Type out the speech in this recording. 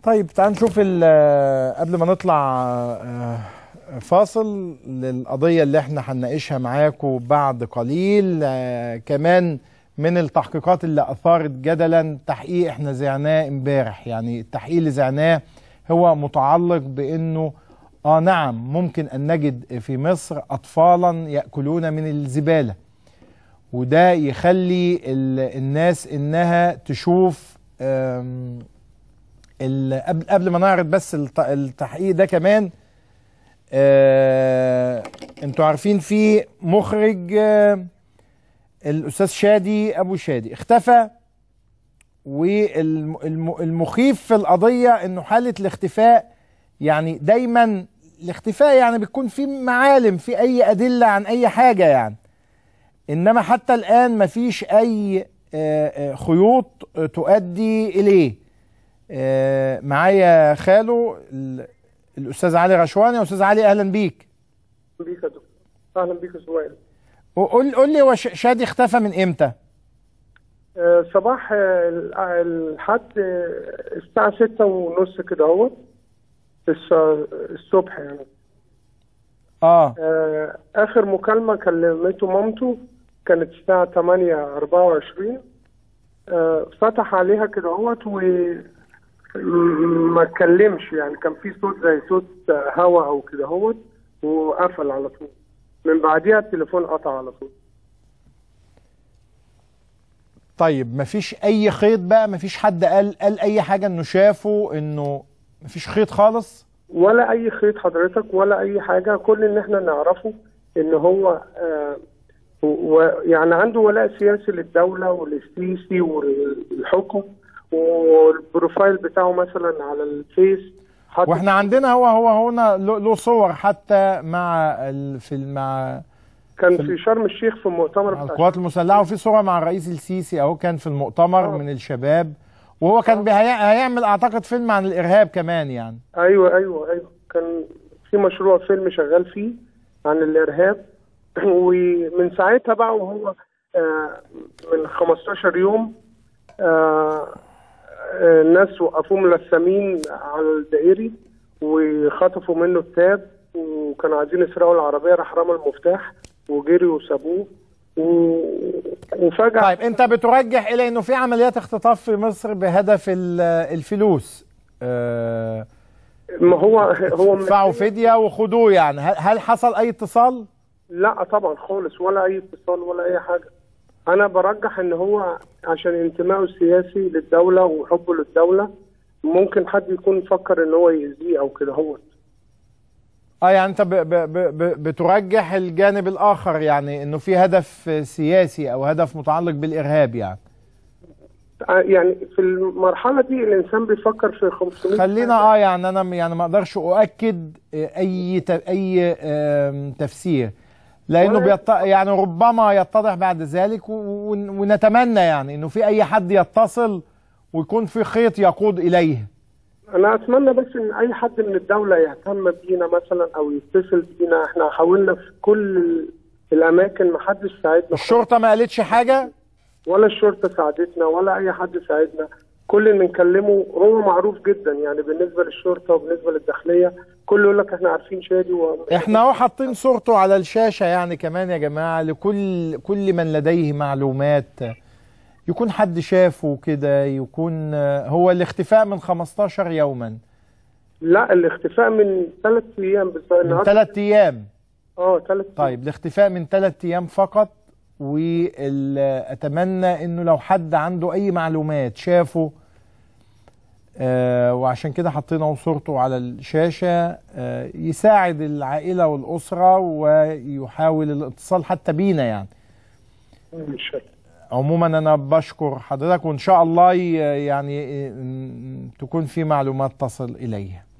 طيب تعال نشوف ال- قبل ما نطلع آه، فاصل للقضية اللي احنا هنناقشها معاكم بعد قليل آه، كمان من التحقيقات اللي أثارت جدلا تحقيق احنا زعناه امبارح يعني التحقيق اللي زعناه هو متعلق بأنه اه نعم ممكن أن نجد في مصر أطفالا يأكلون من الزبالة وده يخلي ال- الناس إنها تشوف آم، ال- قبل قبل ما نعرض بس الت- التحقيق ده كمان آه انتوا عارفين في مخرج آه الاستاذ شادي ابو شادي اختفى والمخيف في القضيه انه حاله الاختفاء يعني دايما الاختفاء يعني بيكون في معالم في اي ادله عن اي حاجه يعني انما حتى الان مفيش اي آه، آه، خيوط آه، تؤدي اليه آه، معايا خاله ال- الاستاذ علي رشواني يا استاذ علي اهلا بيك بيك يا دكتور اهلا بيك يا سؤال قول قول لي هو ش- شادي اختفى من امتى آه، صباح آه، ال- آه، الحد آه، الساعة ستة ونص كده اهو الس- الصبح يعني اه آه، آخر مكالمة كلمته مامته كانت الساعة تمانية أربعة وعشرين فتح عليها كده اهوت و م- ما اتكلمش يعني كان في صوت زي صوت آه، هوا أو كده اهوت وقفل على طول من بعديها التليفون قطع على طول طيب مفيش اي خيط بقى مفيش حد قال قال اي حاجه انه شافه انه مفيش خيط خالص ولا اي خيط حضرتك ولا اي حاجه كل اللي احنا نعرفه ان هو آه و- يعني عنده ولاء سياسي للدوله وللسيسي والحكم والبروفايل بتاعه مثلا على الفيس حاطط واحنا عندنا هو هو هنا له له صور حتى مع ال في ال- مع كان في شرم الشيخ في مؤتمر مع بتاع القوات المسلحه وفي صوره مع الرئيس السيسي اهو كان في المؤتمر آه. من الشباب وهو كان بيهي- هيعمل اعتقد فيلم عن الارهاب كمان يعني ايوه ايوه ايوه كان في مشروع فيلم شغال فيه عن الارهاب ومن ساعتها بقى وهو آه، من 15 يوم آه، آه، الناس وقفوه ملثمين على الدائري وخطفوا منه التاب وكانوا عايزين يسرقوا العربيه راح رمى المفتاح وجري وسابوه و- وفجاه طيب انت بترجح الى انه في عمليات اختطاف في مصر بهدف ال- الفلوس آه، ما هو هو من- ادفعوا فديه وخدوه يعني هل هل حصل اي اتصال؟ لا طبعا خالص ولا اي اتصال ولا اي حاجه انا برجح ان هو عشان انتمائه السياسي للدوله وحبه للدوله ممكن حد يكون فكر ان هو يأذيه او كده هو اه يعني انت ب ب ب ب بترجح الجانب الاخر يعني انه في هدف سياسي او هدف متعلق بالارهاب يعني يعني في المرحله دي الانسان بيفكر في 500 خلينا حاجة. اه يعني انا م- يعني ما اقدرش اؤكد اي ت- اي آم، تفسير لانه ولا- بيط... يعني ربما يتضح بعد ذلك و... ون- ونتمنى يعني انه في اي حد يتصل ويكون في خيط يقود اليه انا اتمنى بس ان اي حد من الدوله يهتم بينا مثلا او يتصل بينا احنا حاولنا في كل ال- الاماكن ما حدش ساعدنا الشرطه ما قالتش حاجه ولا الشرطه ساعدتنا ولا اي حد ساعدنا كل اللي نكلمه هو معروف جدا يعني بالنسبه للشرطه وبالنسبه للداخليه كله يقول لك احنا عارفين شادي و... احنا اهو حاطين صورته على الشاشه يعني كمان يا جماعه لكل كل من لديه معلومات يكون حد شافه كده يكون هو الاختفاء من 15 يوما لا الاختفاء من ثلاث ايام بس من النهارده ثلاث ايام اه ثلاث طيب الاختفاء من ثلاث ايام فقط واتمنى انه لو حد عنده اي معلومات شافه آه وعشان كده حطينا صورته على الشاشه آه يساعد العائله والاسره ويحاول الاتصال حتى بينا يعني ان شاء الله عموما انا بشكر حضرتك وان شاء الله ي- يعني ي- تكون في معلومات تصل اليه